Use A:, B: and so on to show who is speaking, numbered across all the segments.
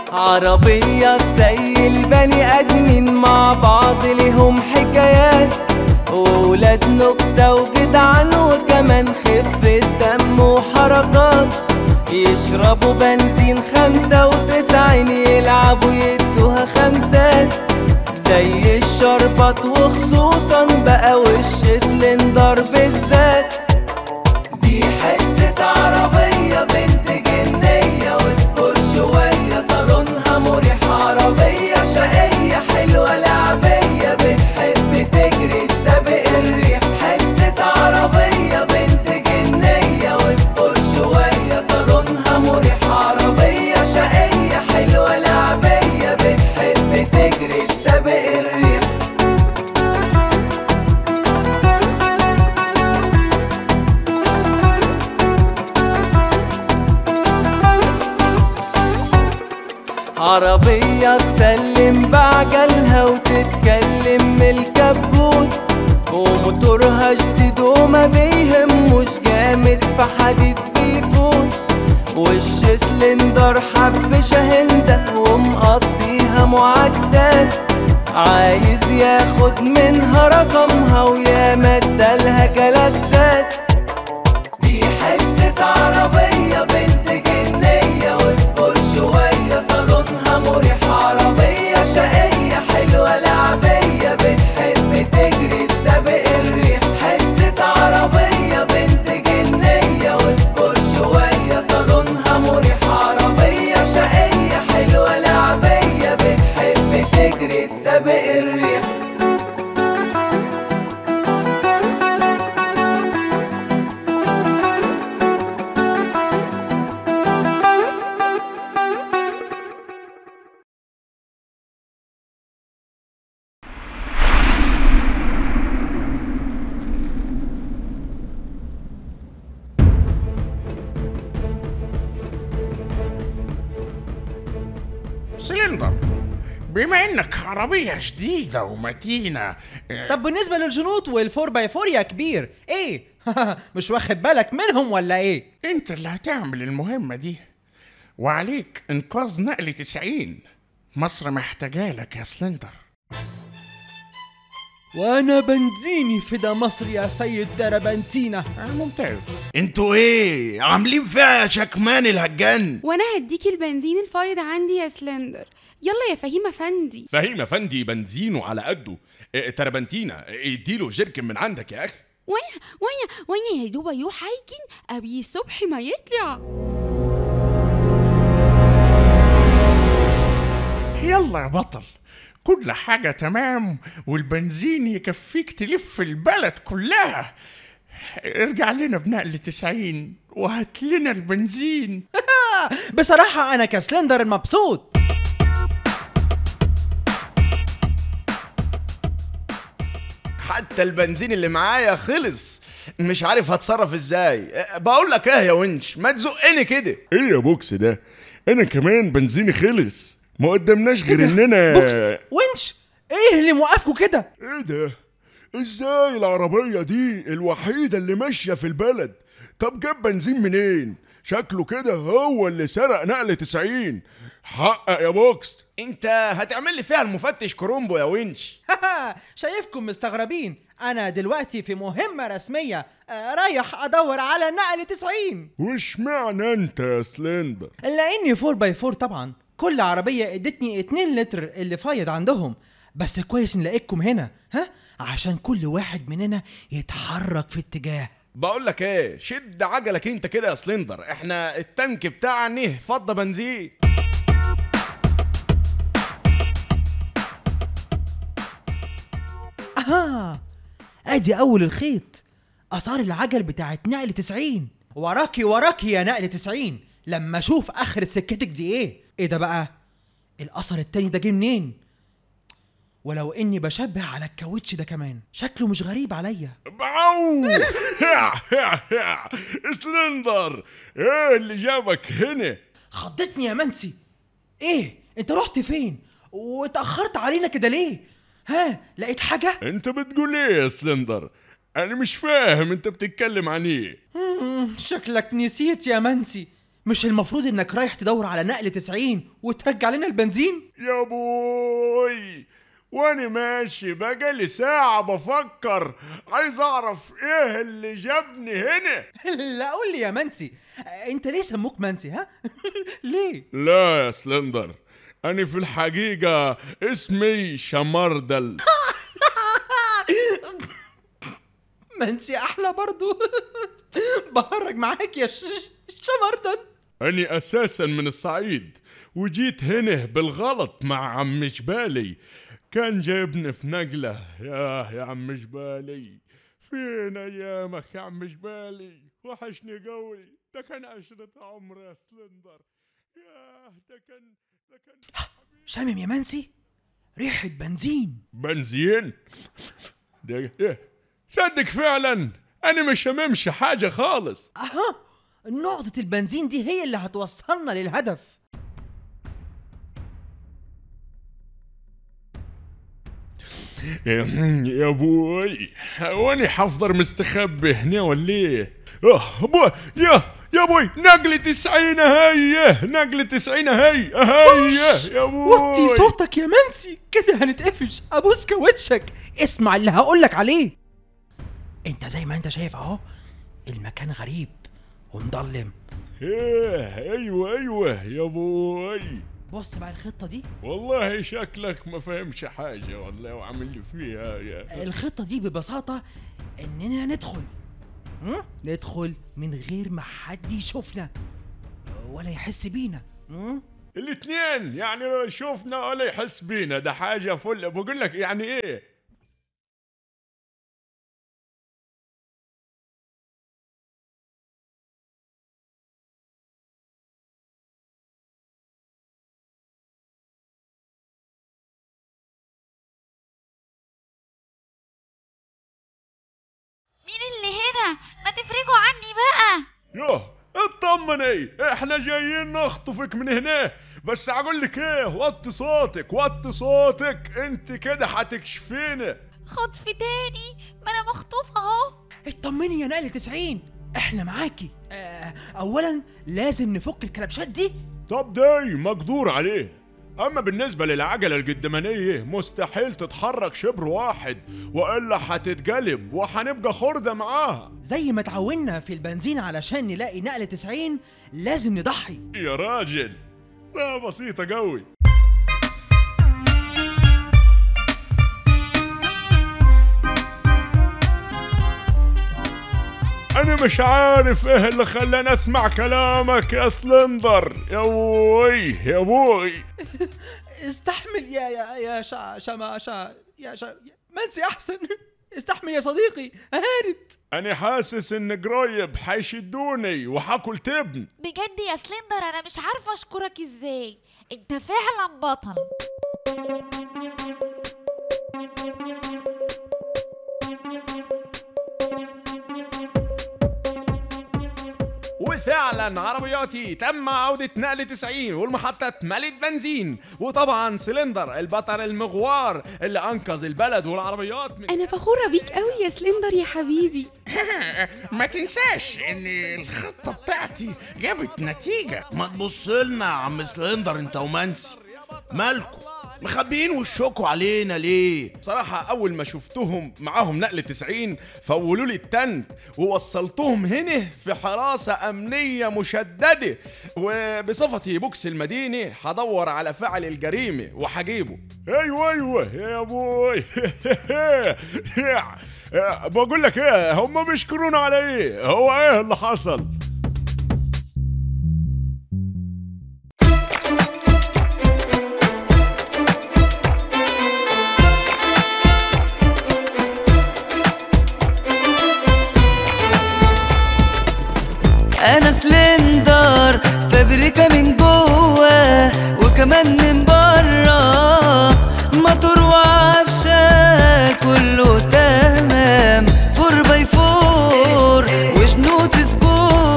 A: عربيات زي البني ادمين مع بعض ليهم حكايات ولاد نكتة وجدعان وكمان خفة دم وحركات يشربوا بنزين خمسة وتسعين يلعبوا يدوها خمسات زي الشربات وخصوصا بقى وش سلندر بالذات دي حتة عربية بنت جنية واصبر شوية صالونها مريح عربية شقية حلوة لعبية بتحب تجري تسابق الريح حتة عربية بنت جنية واصبر شوية صالونها مريح عربية شقية حلوة لعبية بتحب تجري تسابق الريح عربية تسلم بعجلها وتتكلم من الكبوت وموتورها جديد وما بيهموش جامد في حديد بيفوت وش سلندر حب شهندة ومقضيها معاكسات عايز ياخد منها رقمها ويا مدالها جلاكسات دي حتة عربية بنت جنية واصبر شوية صالونها مريح عربية شقية حلوة لعبية بتحب تجري تسابق الريح حتة عربية بنت جنية واصبر شوية صالونها مريح عربية شقية حلوة لعبية بتحب تجري تسابق الريح
B: سلندر بما انك عربية جديدة ومتينة آه،
C: طب بالنسبة للجنوط والفور باي فور يا كبير ايه مش واخد بالك منهم ولا ايه
B: انت اللي هتعمل المهمة دي وعليك انقاذ نقل 90 مصر محتاجالك يا سلندر
C: وانا بنزيني فدا مصر يا سيد دربنتينا
B: آه، ممتاز
D: انتوا ايه عاملين فيها شكمان الهجان
E: وانا هديكي البنزين الفايض عندي يا سلندر يلا يا فهيم افندي
F: فهيم افندي بنزينه على قده إيه، تربنتينا اديله جركن من عندك يا اخي
E: وين وين وين يا دوبا يو حايكن ابي الصبح ما يطلع
B: يلا يا بطل كل حاجة تمام والبنزين يكفيك تلف البلد كلها ارجع لنا بنقل 90 وهات لنا البنزين
C: بصراحة انا كسلندر مبسوط
D: حتى البنزين اللي معايا خلص مش عارف هتصرف ازاي اه، بقول لك ايه يا ونش ما تزقني كده
F: ايه يا بوكس ده انا كمان بنزيني خلص ما قدامناش غير
C: كده؟
F: اننا
C: بوكس ونش ايه اللي موقفكوا كده
F: ايه ده ازاي العربية دي الوحيدة اللي ماشية في البلد طب جاب بنزين منين شكله كده هو اللي سرق نقل 90 حقق يا بوكس
D: انت هتعمل لي فيها المفتش كرومبو يا ونش
C: شايفكم مستغربين انا دلوقتي في مهمة رسمية آه، رايح ادور على نقل 90
F: وش معنى انت يا سلندر
C: لاني 4 باي 4 طبعا كل عربية ادتني 2 لتر اللي فايض عندهم بس كويس نلاقيكم هنا ها عشان كل واحد مننا يتحرك في اتجاه
D: بقول لك ايه شد عجلك انت كده يا سلندر احنا التانك بتاعنا فضى بنزين
C: اها ادي اول الخيط اثار العجل بتاعت نقل 90 وراكي وراكي يا نقل 90 لما اشوف اخر سكتك دي ايه ايه ده بقى الاثر التاني ده جه منين ولو اني بشبه على الكاوتش ده كمان شكله مش غريب عليا
F: باو سلندر ايه اللي جابك هنا
C: خضتني يا منسي ايه انت رحت فين واتاخرت علينا كده ليه ها لقيت حاجه
F: انت بتقول ايه يا سلندر انا مش فاهم انت بتتكلم عن ايه
C: مم، شكلك نسيت يا منسي مش المفروض انك رايح تدور على نقل 90 وترجع لنا البنزين
F: يا بوي وانا ماشي بقالي ساعة بفكر عايز اعرف ايه اللي جابني هنا
C: لا قول لي يا منسي انت ليه سموك منسي ها ليه
F: لا يا سلندر انا في الحقيقة اسمي شمردل
C: منسي احلى برضو بهرج معاك يا ش... شمردن
F: أنا أساسا من الصعيد وجيت هنا بالغلط مع عم جبالي كان جايبني في نقلة ياه يا عم جبالي فين أيامك يا عم جبالي وحشني قوي ده كان عشرة عمر يا سلندر ياه ده كان ده كان
C: شامم يا منسي ريحة بنزين
F: بنزين ده إيه صدق فعلا أنا مش شممش حاجة خالص
C: اها نقطة البنزين دي هي اللي هتوصلنا للهدف
F: يا بوي واني حفضر مستخبي هنا ولا ايه؟ اه بوي يا يا بوي نقلة تسعين هي نقلة تسعين هي هي يا بوي
C: وطي صوتك يا منسي كده هنتقفش ابوس كاوتشك اسمع اللي هقولك عليه انت زي ما انت شايف اهو المكان غريب ومضلم
F: ايه ايوه ايوه يا بوي
C: بص بقى الخطة دي
F: والله شكلك ما فهمش حاجة والله وعامل لي فيها يا
C: الخطة دي ببساطة اننا ندخل م? ندخل من غير ما حد يشوفنا ولا يحس بينا م?
F: الاثنين يعني لا يشوفنا ولا يحس بينا ده حاجة فل بقول لك يعني ايه
G: مين اللي هنا ما تفرجوا عني بقى
F: يوه اطمني احنا جايين نخطفك من هنا بس اقول لك ايه وطي صوتك وطي صوتك انت كده هتكشفينا
G: خطف تاني ما انا مخطوفة اهو
C: اطمني يا نقل 90 احنا معاكي آه اولا لازم نفك الكلبشات دي
F: طب ده مقدور عليه اما بالنسبه للعجله القدامانيه مستحيل تتحرك شبر واحد والا هتتقلب وهنبقى خرده معاها
C: زي ما اتعودنا في البنزين علشان نلاقي نقل 90 لازم نضحي
F: يا راجل لا بسيطه قوي انا مش عارف ايه اللي خلاني اسمع كلامك يا سلندر يا وي يا بوي
C: استحمل يا يا يا شا شما شا يا شا يا- منسي احسن استحمل يا صديقي هانت
F: انا حاسس ان قريب حيشدوني وحاكل تبن
G: بجد يا سلندر انا مش عارفة اشكرك ازاي انت فعلا بطل
D: وفعلا عربياتي تم عودة نقل 90 والمحطة اتملت بنزين وطبعا سلندر البطل المغوار اللي انقذ البلد والعربيات من
E: انا فخورة بيك قوي يا سلندر يا حبيبي
B: ما تنساش ان الخطة بتاعتي جابت نتيجة
A: ما تبص لنا يا عم سلندر انت ومنسي مالكوا مخبيين وشكوا علينا ليه
D: صراحة أول ما شفتهم معاهم نقل 90 فولوا لي التنت ووصلتهم هنا في حراسة أمنية مشددة وبصفتي بوكس المدينة هدور على فاعل الجريمة وهجيبه
F: ايوه ايوه يا بوي بقول لك ايه هم بيشكرونا على ايه هو ايه اللي حصل
H: انا سلندر فابريكا من جوه وكمان من بره موتور وعفشه كله تمام فور باي فور وشنوط سبور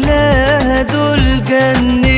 H: عملاها دول جننوني